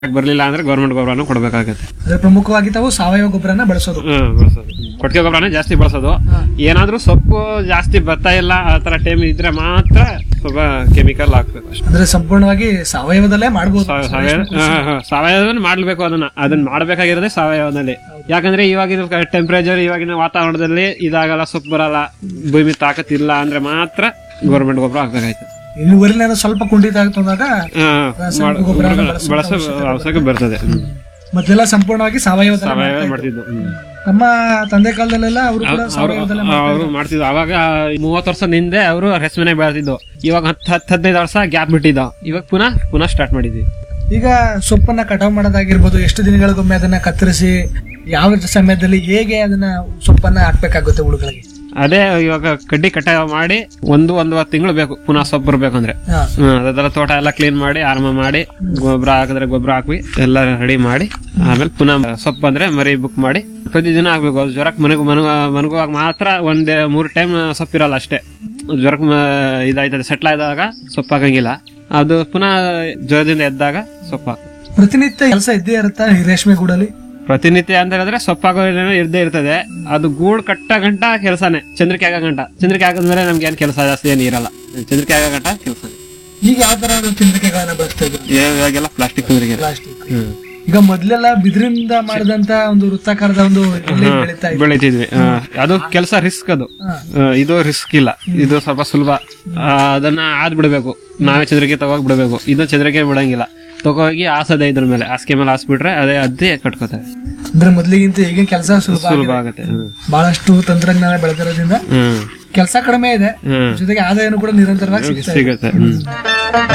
ಬರ್ಲಿಲ್ಲ ಅಂದ್ರೆ ಗೌರ್ಮೆಂಟ್ ಗೊಬ್ಬರನು ಕೊಡ್ಬೇಕಾಗತ್ತೆ ಅಂದ್ರೆ ಪ್ರಮುಖವಾಗಿ ತಾವು ಸಾವಯವ ಗೊಬ್ಬರನ ಬಳಸೋದು ಹ್ಮ್ ಬಳಸೋದು ಕೊಟ್ಟಿಗೆ ಗೊಬ್ಬರನೇ ಜಾಸ್ತಿ ಬಳಸೋದು ಏನಾದ್ರೂ ಸೊಪ್ಪು ಜಾಸ್ತಿ ಬರ್ತಾ ಇಲ್ಲ ಆ ತರ ಟೈಮ್ ಇದ್ರೆ ಮಾತ್ರ ಸ್ವಲ್ಪ ಕೆಮಿಕಲ್ ಹಾಕ್ಬೇಕು ಅಷ್ಟೇ ಅಂದ್ರೆ ಸಂಪೂರ್ಣವಾಗಿ ಸಾವಯವದಲ್ಲೇ ಮಾಡ್ಬೋದು ಸಾವ- ಸಾವಯವ ಹಾ, ಹಾ, ಸಾವಯವದಲ್ಲಿ ಮಾಡ್ಬೇಕು ಅದನ್ನ ಅದನ್ನ ಮಾಡ್ಬೇಕಾಗಿರೋದೇ ಸಾವಯವದಲ್ಲಿ ಯಾಕಂದ್ರೆ ಇವಾಗಿನ ಟೆಂಪರೇಚರ್ ಇವಾಗಿನ ವಾತಾವರಣದಲ್ಲಿ ಇದಾಗಲ್ಲ ಸೊಪ್ಪು ಬರಲ್ಲ ಭೂಮಿ ತಾಕತ್ತಿಲ್ಲ ಅಂದ್ರೆ ಮಾತ್ರ ಗೌರ್ಮೆಂಟ್ ಗೊಬ್ಬರ ಹಾಕ್ಬೇಕಾಯ್ತು ಇಳುವರಿ ನಾನು ಸ್ವಲ್ಪ ಕುಂಠಿತ ಆಗ್ತು ಅಂದಾಗ ಹಾ, ರಾಸಾಯನಿಕ ಮಾಡ್- ಗೊಬ್ಬರನ ಬಳಸೋ ಬಳಸೋ ಅವಶ್ಯಕ ಬರ್ತದೆ ಹ್ಮ್. ಮೊದಲೆಲ್ಲ ಸಂಪೂರ್ಣವಾಗಿ ಸಾವಯವದಲ್ಲಿ ಸಾವಯವ ಮಾಡ್ತಿದ್ದು ಹ್ಮ್. ನಮ್ಮ ತಂದೆ ಕಾಲದಲ್ಲೆಲ್ಲ ಅವರು ಕೂಡ ಅವ್ರು ಸಾವಯವದಲ್ಲೇ ಅವರು ಮಾಡ್ತಿದ್ರು ಅವಾಗ ಮೂವತ್ತು ವರ್ಷದ ಹಿಂದೆ ಅವರು ರೆಸ್ಮೆನೆ ಬೆಳೆದಿದ್ದು ಇವಾಗ ಹತ್ತು ಹತ್ತು ಹದಿನೈದು ವರ್ಷ ಗ್ಯಾಪ್ ಬಿಟ್ಟಿದ್ದು ಇವಾಗ ಪುನಃ ಪುನಃ ಸ್ಟಾರ್ಟ್ ಮಾಡಿದ್ವಿ ಈಗ ಸೊಪ್ಪನ್ನ ಕಟಾವ್ ಮಾಡೋದಾಗಿರ್ಬೋದು ಎಷ್ಟು ದಿನಗಳಿಗೊಮ್ಮೆ ಅದನ್ನ ಕತ್ತರಿಸಿ ಯಾವ ಸಮಯದಲ್ಲಿ ಹೇಗೆ ಅದನ್ನ ಸೊಪ್ಪನ್ನ ಹಾಕ್ಬೇಕಾಗುತ್ತೆ ಹುಳುಗಳಿಗೆ ಅದೇ ಇವಾಗ ಕಡ್ಡಿ ಕಟಾವ್ ಮಾಡಿ ಒಂದು ಒಂದೂವರೆ ತಿಂಗಳು ಬೇಕು ಪುನಃ ಸೊಪ್ಪು ಬರ್ಬೇಕು ಅಂದ್ರೆ ಹಾ. ಹ್ಮ್, ಅದೆಲ್ಲ ತೋಟ ಎಲ್ಲ ಕ್ಲೀನ್ ಮಾಡಿ ಆರಂಭ ಮಾಡಿ ಗೊಬ್ಬರ ಹಾಕಿದ್ರೆ ಗೊಬ್ಬರ ಹಾಕಿ ಎಲ್ಲ ರೆಡಿ ಮಾಡಿ ಆಮೇಲೆ ಪುನಃ ಸೊಪ್ಪು ಬಂದ್ರೆ ಮರಿ ಬುಕ್ ಮಾಡಿ ಪ್ರತಿದಿನ ಹಾಕ್ಬೇಕು ಅದು ಜ್ವರಕ್ಕೆ ಮನಗು ಮನಗ ಮನಗುವಾಗ ಮಾತ್ರ ಒಂದ್ ಮೂರು ಟೈಮ್ ಸೊಪ್ಪಿರಲ್ಲ ಅಷ್ಟೇ ಜ್ವರಕ್ಕೆ ಮ- ಇದಾಯ್ತದೆ ಸೆಟ್ಲ್ ಆದಾಗ ಸೊಪ್ಪು ಹಾಕಂಗಿಲ್ಲ ಅದು ಪುನಃ ಜ್ವರದಿಂದ ಎದ್ದಾಗ ಸೊಪ್ಪು ಹಾಕು ಪ್ರತಿನಿತ್ಯ ಕೆಲಸ ಇದ್ದೇ ಇರುತ್ತಾ ಈ ರೇಷ್ಮೆ ಗೂಡಲ್ಲಿ ಪ್ರತಿನಿತ್ಯ ಅಂತ ಹೇಳಿದ್ರೆ ಸೊಪ್ಪಾಗೋ ಇರ್ದೇ ಇರ್ತದೆ ಅದು ಗೂಡು ಕಟ್ಟ ಗಂಟ ಕೆಲಸನೇ ಚಂದ್ರಿಕೆ ಆಗೋ ಗಂಟ ಚಂದ್ರಿಕೆ ಆಗದ್ಮೇಲೆ ನಮ್ಗೆ ಏನ್ ಕೆಲಸ ಜಾಸ್ತಿ ಏನು ಇರಲ್ಲ ಚಂದ್ರಿಕೆ ಆಗೋ ಗಂಟ ಕೆಲಸ ಈಗ ಯಾವ ತರ ಚಂದ್ರಿಕೆಗಳನ್ನ ಬಳಸ್ತಾ ಇದ್ರು ಇವಾಗೆಲ್ಲ ಪ್ಲಾಸ್ಟಿಕ್ ಚಂದ್ರಿಕೆ ಪ್ಲಾಸ್ಟಿಕ್ ಹ್ಮ್ ಈಗ ಮೊದ್ಲೆಲ್ಲ ಬಿದಿರಿಂದ ಮಾಡಿದಂತ ಒಂದು ವೃತ್ತಾಕಾರದ ಒಂದು ಎಲೆ ಬೆಳೀತಾ ಇತ್ತು ಬೆಳಿತಿದ್ವಿ ಆ, ಅದು ಕೆಲಸ ರಿಸ್ಕ್ ಅದು ಹಾ. ಆ, ಇದು ರಿಸ್ಕ್ ಇಲ್ಲ ಇದು ಸ್ವಲ್ಪ ಸುಲಭ ಆ, ಅದನ್ನ ಆದ್ ಬಿಡಬೇಕು ನಾವೇ ಚಂದ್ರಿಕೆ ತಗೋಗ್ ಬಿಡಬೇಕು ಇದು ಚಂದ್ರಿಕೆ ಬಿಡಂಗಿಲ್ಲ ತಗೋಗಿ ಆಸದೆ ಇದ್ರ ಮೇಲೆ ಹಾಸಿಗೆ ಮೇಲೆ ಹಾಸ್ಬಿಟ್ರೆ ಅದೇ ಅದೇ ಕಟ್ಕೋತಾರೆ ಅಂದ್ರೆ ಮೊದ್ಲಿಗಿಂತ ಈಗಿನ ಕೆಲಸ ಸುಲಭ ಸುಲಭ ಆಗುತ್ತೆ ಹ್ಮ್ ಬಹಳಷ್ಟು ತಂತ್ರಜ್ಞಾನ ಬೆಳೆದಿರೋದ್ರಿಂದ ಹ್ಮ್ ಕೆಲಸ ಕಡಿಮೆ ಇದೆ ಹ್ಮ್ ಜೊತೆಗೆ ಆದಾಯನೂ ಕೂಡ ನಿರಂತರವಾಗಿ ಸಿಗ್ತಾ ಇದೆ ಸಿಗುತ್ತೆ ಹ್ಮ್